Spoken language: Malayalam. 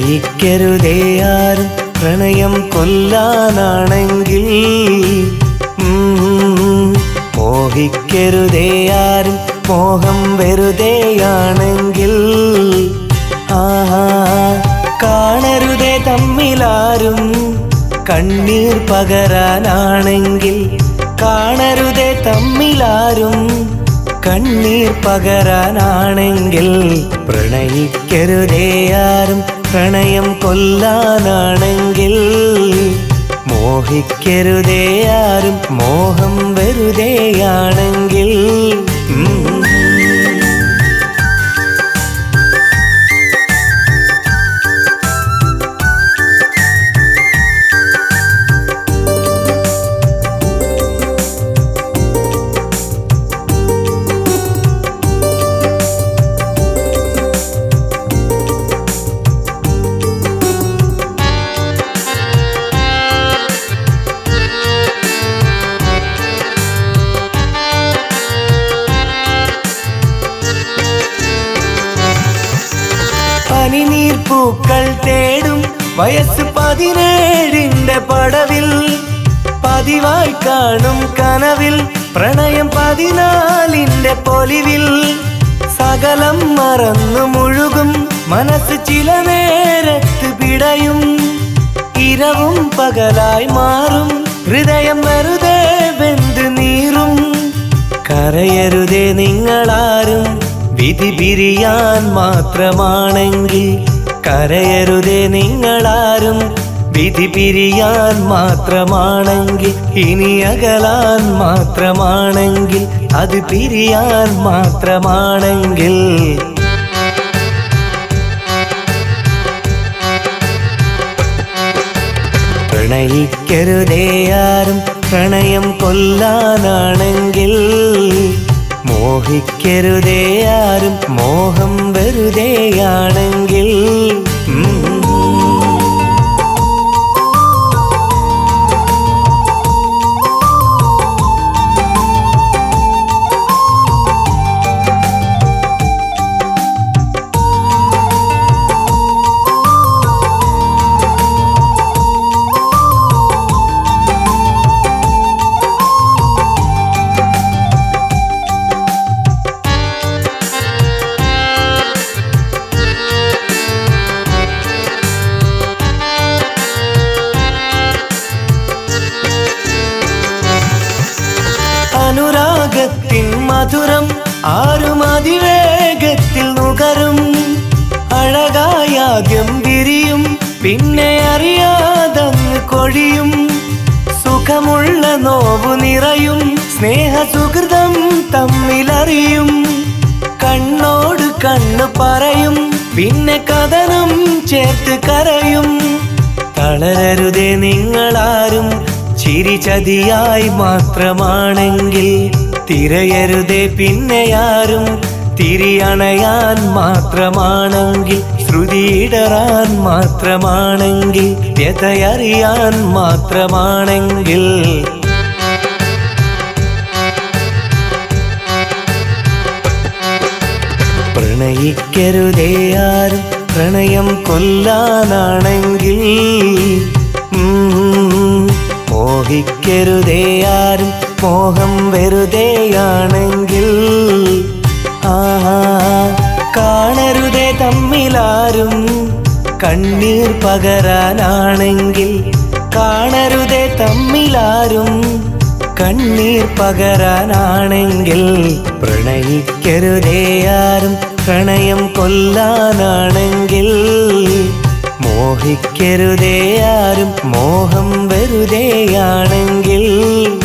പ്രണയിക്കരുതേ ആരും പ്രണയം കൊല്ലാനാണെങ്കിൽ ഉം, മോഹിക്കരുതേ ആരും മോഹം വെറുതെയാണെങ്കിൽ ആഹാ കാണരുതേ തമ്മിലാരും കണ്ണീർ പകരാനാണെങ്കിൽ കാണരുതേ തമ്മിലാരും കണ്ണീർ പകരാനാണെങ്കിൽ പ്രണയിക്കരുതേ ആരും പ്രണയം കൊല്ലാനാണെങ്കിൽ മോഹിക്കരുതേ ആരും മോഹം വെറുതെയാണെങ്കിൽ ഉം. പനിനീർ പൂക്കൾ തേടും വയസ്സ് പതിനേഴിന്റെ പടവിൽ പതിവായി കാണും കനവിൽ പ്രണയം പതിനാലിന്റെ പൊലിവിൽ സകലം മറന്നു മുഴുകും മനസ്സ് ചില നേരത്ത് പിടയും ഇരവും പകലായി മാറും ഹൃദയം വെറുതെ വെന്ത് നീറും കരയരുതേ നിങ്ങളാരും വിധി പിരിയാൻ മാത്രമാണെങ്കിൽ കരയരുതേ നിങ്ങളാരും വിധി പിരിയാൻ മാത്രമാണെങ്കിൽ ഇനി അകലാൻ മാത്രമാണെങ്കിൽ അത് പിരിയാൻ മാത്രമാണെങ്കിൽ പ്രണയിക്കരുതേ ആരും പ്രണയം കൊല്ലാനാണെങ്കിൽ മോഹിക്കരുതേ ആരും മോഹം വെറുതെയാണെങ്കിൽ ഉം. അനുരാഗത്തിൻ മധുരം ആരും അതിവേഗത്തിൽ നുകരും അഴകായാദ്യം വിരിയും പിന്നെ അറിയാതങ്ങ് കൊഴിയും സുഖമുള്ള നോവു നിറയും സ്നേഹ സുഹൃതം തമ്മിലറിയും കണ്ണോട് കണ്ണു പറയും പിന്നെ കഥനം ചേർത്ത് കരയും തളരരുതേ നിങ്ങളാരും ചിരി ചതിയായി മാത്രമാണെങ്കിൽ തിരയരുതേ പിന്നെയാരും തിരിയണയാൻ മാത്രമാണെങ്കിൽ ശ്രുതിയിടറാൻ മാത്രമാണെങ്കിൽ വ്യതയറിയാൻ മാത്രമാണെങ്കിൽ പ്രണയിക്കരുതേ ആരും പ്രണയം കൊല്ലാനാണെങ്കിൽ ഉം, മോഹിക്കരുതേ ആരും മോഹം വെറുതെയാണെങ്കിൽ ആഹാ കാണരുതേ തമ്മിലാരും കണ്ണീർ പകരാനാണെങ്കിൽ കാണരുതേ തമ്മിലാരും കണ്ണീർ പകരാനാണെങ്കിൽ പ്രണയിക്കരുതേ ആരും പ്രണയം കൊല്ലാനാണെങ്കിൽ മോഹിക്കരുതേ ആരും മോഹം വെറുതെയാണെങ്കിൽ